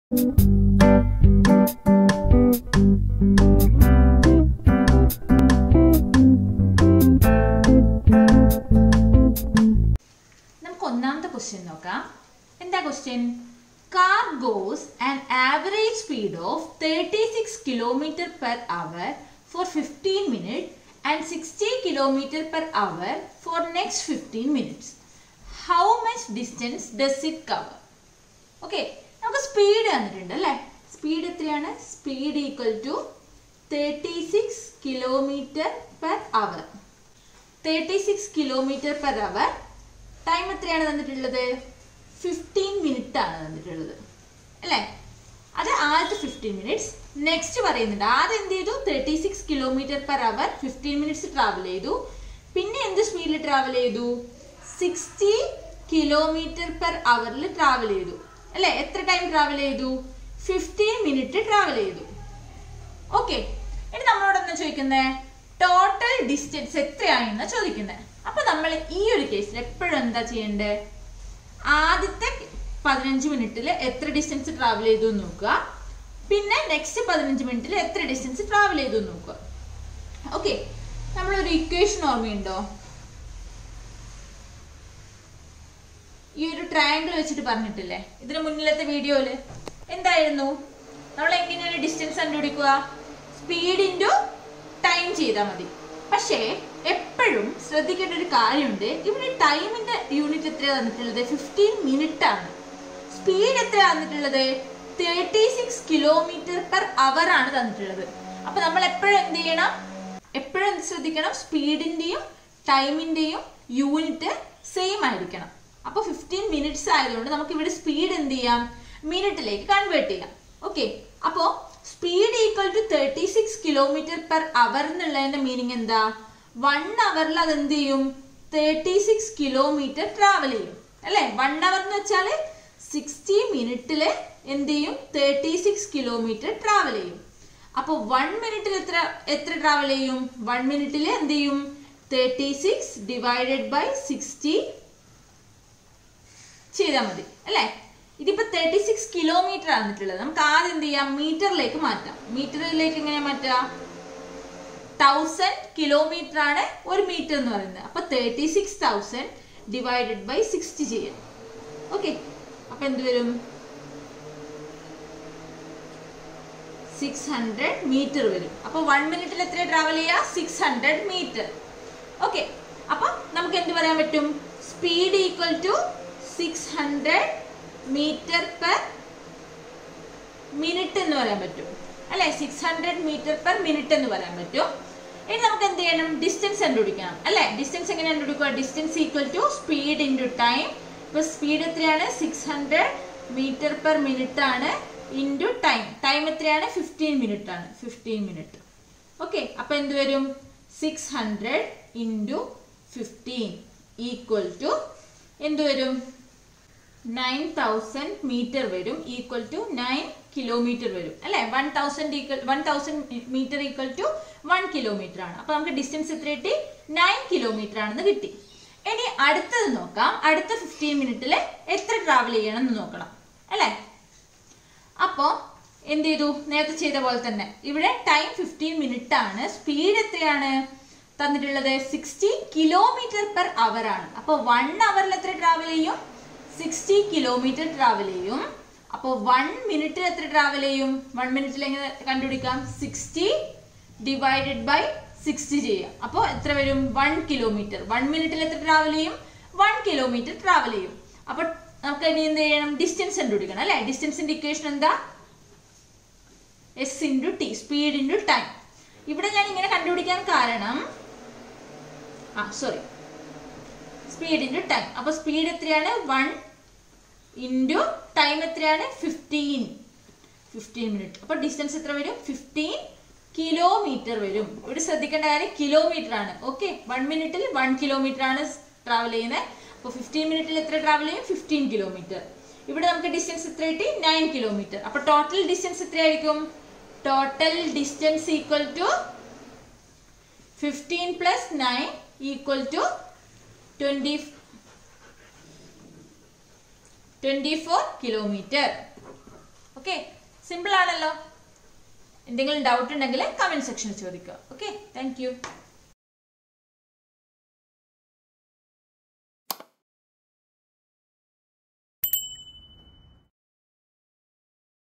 നമുക്ക് ഒന്നാമത്തെ ക്വസ്റ്റ്യൻ നോക്കാം എന്താ question car goes an average speed of thirty six kilometre per hour for fifteen minute and sixty kilometre per hour for next fifteen minutes how much distance does it cover okay നമുക്ക് speed തന്നിട്ടുണ്ട് അല്ലേ speed എത്രയാണ് speed equal to thirty six kilometre per hour thirty six kilometre per hour time എത്രയാണ് തന്നിട്ടുള്ളത് fifteen minute ആണ് തന്നിട്ടുള്ളത് അല്ലേ അത് ആദ്യത്തെ ഫിഫ്റ്റീൻ മിനിറ്റ്സ് നെക്സ്റ്റ് പറയുന്നുണ്ട് ആദ്യം എന്ത് ചെയ്തു thirty six kilometre per hour fifteen minutes travel ചെയ്തു പിന്നെ എന്ത് സ്പീഡിൽ ട്രാവൽ ചെയ്തു സിക്സ്റ്റി കിലോമീറ്റർ പെർ അവറിൽ ട്രാവൽ ചെയ്തു അല്ലേ എത്ര ടൈം ട്രാവൽ ചെയ്തു ഫിഫ്റ്റീൻ മിനിറ്റ് ട്രാവൽ ചെയ്തു ഓക്കെ ഇനി നമ്മളോട് എന്താ ചോദിക്കുന്നത് ടോട്ടൽ ഡിസ്റ്റൻസ് എത്രയാണെന്ന് ചോദിക്കുന്നത് അപ്പൊ നമ്മൾ ഈ ഒരു കേസിൽ എപ്പോഴും എന്താ ചെയ്യേണ്ടത് ആദ്യത്തെ പതിനഞ്ച് മിനിറ്റിൽ എത്ര ഡിസ്റ്റൻസ് ട്രാവൽ ചെയ്തു എന്ന് നോക്കുക പിന്നെ നെക്സ്റ്റ് പതിനഞ്ച് മിനിറ്റിൽ എത്ര ഡിസ്റ്റൻസ് ട്രാവൽ ചെയ്തു എന്ന് നോക്കുക ഓക്കെ നമ്മളൊരു ഇക്വേഷൻ ഓർമ്മയുണ്ടോ ഈ ഒരു ട്രയാങ്കിൾ വെച്ചിട്ട് പറഞ്ഞിട്ടില്ലേ ഇതിന് മുന്നിലത്തെ വീഡിയോയില് എന്തായിരുന്നു നമ്മൾ എങ്ങനെയാണ് ഡിസ്റ്റൻസ് കണ്ടുപിടിക്കുക സ്പീഡ് ഇൻറ്റു ടൈം ചെയ്താൽ മതി പക്ഷേ എപ്പോഴും ശ്രദ്ധിക്കേണ്ട ഒരു കാര്യമുണ്ട് ഇവിടെ ടൈമിന്റെ യൂണിറ്റ് എത്രയാ തന്നിട്ടുള്ളത് ഫിഫ്റ്റീൻ മിനിറ്റ് ആണ് സ്പീഡ് എത്രയാ തന്നിട്ടുള്ളത് thirty six kilometre per hour ആണ് തന്നിട്ടുള്ളത് അപ്പൊ നമ്മൾ എപ്പോഴും എന്ത് ചെയ്യണം എപ്പോഴും എന്ത് ശ്രദ്ധിക്കണം സ്പീഡിന്റെയും ടൈമിന്റെയും യൂണിറ്റ് സെയിം ആയിരിക്കണം അപ്പൊ ഫിഫ്റ്റീൻ മിനിറ്റ്സ് ആയതുകൊണ്ട് നമുക്ക് ഇവിടെ സ്പീഡ് എന്ത് ചെയ്യാം മിനിറ്റിലേക്ക് കൺവേർട്ട് ചെയ്യാം ഓക്കെ അപ്പോ speed equal to thirty six kilometre per hour എന്നുള്ളതിന്റെ മീനിങ് എന്താ വൺ അവറിൽ അത് എന്ത് ചെയ്യും തേർട്ടി സിക്സ് കിലോമീറ്റർ ട്രാവൽ ചെയ്യും അല്ലെ വൺ അവർ എന്ന് വെച്ചാൽ സിക്സ്റ്റി മിനിറ്റില് എന്ത് ചെയ്യും തേർട്ടി സിക്സ് കിലോമീറ്റർ ട്രാവൽ ചെയ്യും അപ്പൊ വൺ മിനിറ്റിൽ എത്ര എത്ര ട്രാവൽ ചെയ്യും വൺ മിനിറ്റിൽ എന്ത് ചെയ്യും thirty six divided by sixty ചെയ്താൽ മതി അല്ലേ ഇതിപ്പോ തേർട്ടി സിക്സ് കിലോമീറ്റർ ആണെന്നിട്ടുള്ളത് നമുക്ക് ആദ്യം എന്ത് ചെയ്യാം മീറ്ററിലേക്ക് മാറ്റാം മീറ്ററിലേക്ക് എങ്ങനെ മാറ്റാം തൗസൻഡ് കിലോമീറ്റർ ആണ് ഒരു മീറ്റർ എന്ന് പറയുന്നത് അപ്പൊ thirty six thousand divided by sixty ചെയ്യാം ഓക്കെ അപ്പൊ എന്ത് വരും സിക്സ് ഹൺഡ്രഡ് മീറ്റർ വരും അപ്പൊ വൺ മിനിറ്റിൽ എത്ര ട്രാവൽ ചെയ്യുക സിക്സ് ഹൺഡ്രഡ് മീറ്റർ ഓക്കെ അപ്പൊ നമുക്ക് എന്ത് പറയാൻ പറ്റും speed equal to six hundred metre per minute എന്ന് പറയാൻ പറ്റും അല്ലെ six hundred metre per minute എന്ന് പറയാൻ പറ്റും ഇനി നമുക്ക് എന്ത് ചെയ്യണം ഡിസ്റ്റൻസ് കണ്ടുപിടിക്കണം അല്ലെ ഡിസ്റ്റൻസ് എങ്ങനെ കണ്ടുപിടിക്കുക distance equal to speed into time ഇപ്പൊ സ്പീഡ് എത്രയാണ് six hundred metre per minute ആണ് ഇൻറ്റു ടൈം ടൈം എത്രയാണ് ഫിഫ്റ്റീൻ മിനിറ്റ് ആണ് ഫിഫ്റ്റീൻ മിനിറ്റ് ഓക്കെ അപ്പൊ എന്ത് വരും six hundred into fifteen equal to എന്ത് വരും നയൻ തൗസൻഡ് മീറ്റർ വരും ഈക്വൽ ടു നയൻ കിലോമീറ്റർ വരും അല്ലെ one thousand equal one thousand metre equal to one kilometre ആണ് അപ്പൊ നമുക്ക് ഡിസ്റ്റൻസ് എത്ര കിട്ടി നയൻ കിലോമീറ്റർ ആണെന്ന് കിട്ടി ഇനി അടുത്തത് നോക്കാം അടുത്ത ഫിഫ്റ്റീൻ മിനിറ്റിൽ എത്ര ട്രാവൽ ചെയ്യണം എന്ന് നോക്കണം അല്ലെ അപ്പോ എന്ത് ചെയ്തു നേരത്തെ ചെയ്ത പോലെ തന്നെ ഇവിടെ ടൈം ഫിഫ്റ്റീൻ മിനിറ്റ് ആണ് സ്പീഡ് എത്രയാണ് തന്നിട്ടുള്ളത് സിക്സ്റ്റി കിലോമീറ്റർ പെർ അവർ ആണ് അപ്പൊ വൺ അവറിൽ എത്ര ട്രാവൽ ചെയ്യും സിക്സ്റ്റി കിലോമീറ്റർ ട്രാവൽ ചെയ്യും അപ്പോൾ വൺ മിനിറ്റിൽ എത്ര ട്രാവൽ ചെയ്യും വൺ മിനിറ്റിൽ എങ്ങനെ കണ്ടുപിടിക്കാം സിക്സ്റ്റി ഡിവൈഡഡ് ബൈ സിക്സ്റ്റി ചെയ്യാം അപ്പോൾ എത്ര വരും വൺ കിലോമീറ്റർ വൺ മിനിറ്റിൽ എത്ര ട്രാവൽ ചെയ്യും വൺ കിലോമീറ്റർ ട്രാവൽ ചെയ്യും അപ്പോൾ നമുക്ക് ഇനി എന്ത് ചെയ്യണം ഡിസ്റ്റൻസ് കണ്ടുപിടിക്കണം അല്ലേ ഡിസ്റ്റൻസിന്റെ ഇക്വേഷൻ എന്താ S into T speed into time ഇവിടെ ഞാൻ ഇങ്ങനെ കണ്ടുപിടിക്കാൻ കാരണം ആ സോറി സ്പീഡ് ഇൻറ്റു ടൈം അപ്പോൾ സ്പീഡ് എത്രയാണ് വൺ ഇൻറ്റു ടൈം എത്രയാണ് ഫിഫ്റ്റീൻ ഫിഫ്റ്റീൻ മിനിറ്റ് അപ്പോൾ ഡിസ്റ്റൻസ് എത്ര വരും ഫിഫ്റ്റീൻ കിലോമീറ്റർ വരും ഇവിടെ ശ്രദ്ധിക്കേണ്ട കാര്യം കിലോമീറ്റർ ആണ് ഓക്കെ വൺ മിനിറ്റിൽ വൺ കിലോമീറ്റർ ആണ് ട്രാവൽ ചെയ്യുന്നത് അപ്പോൾ ഫിഫ്റ്റീൻ മിനിറ്റിൽ എത്ര ട്രാവൽ ചെയ്യും ഫിഫ്റ്റീൻ കിലോമീറ്റർ ഇവിടെ നമുക്ക് ഡിസ്റ്റൻസ് എത്ര കിട്ടി നയൻ കിലോമീറ്റർ അപ്പോൾ ടോട്ടൽ ഡിസ്റ്റൻസ് എത്രയായിരിക്കും total distance equal to fifteen plus nine equal to twenty twenty four kilometre okay simple ആണല്ലോ എന്തെങ്കിലും ഡൗട്ട് ഉണ്ടെങ്കിൽ കമന്റ് സെക്ഷനിൽ ചോദിക്കുക ഓക്കെ താങ്ക് യു